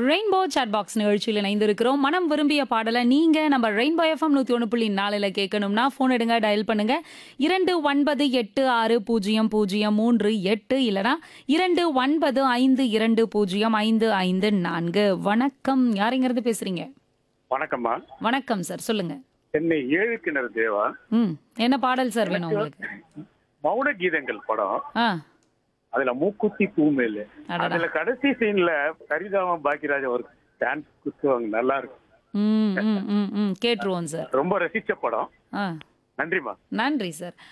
Rainbow chat box நிகழ்ச்சியில் இணைந்திருக்கிறோம் மனம் விரும்பிய பாடலை நீங்க நம்ம ரெயின்போ எஃப்எம் நூத்தி ஒன்று புள்ளி நாலுல கேட்கணும்னா ஃபோன் எடுங்க டயல் பண்ணுங்க இரண்டு ஒன்பது எட்டு ஆறு பூஜ்ஜியம் பூஜ்ஜியம் மூன்று எட்டு இல்லனா இரண்டு ஒன்பது ஐந்து இரண்டு பூஜ்ஜியம் ஐந்து ஐந்து நான்கு வணக்கம் யாருங்கிறது பேசுறீங்க வணக்கம்மா வணக்கம் சார் சொல்லுங்க சென்னை ஏழு கிணறு தேவா ம் என்ன பாடல் சார் வேணும் உங்களுக்கு மௌன கீதங்கள் படம் ஆ அதுல மூக்குத்தி பூமேலு அடடா. அதுல கடைசி சீன்ல சரிதாம பாக்கியராஜ் ஒரு டான்ஸ் குத்துவாங்க நல்லா இருக்கும் ம் ம் ம் ம் கேட்டுருவோம் சார் ரொம்ப ரசிச்ச படம் ஆ நன்றிம்மா நன்றி சார்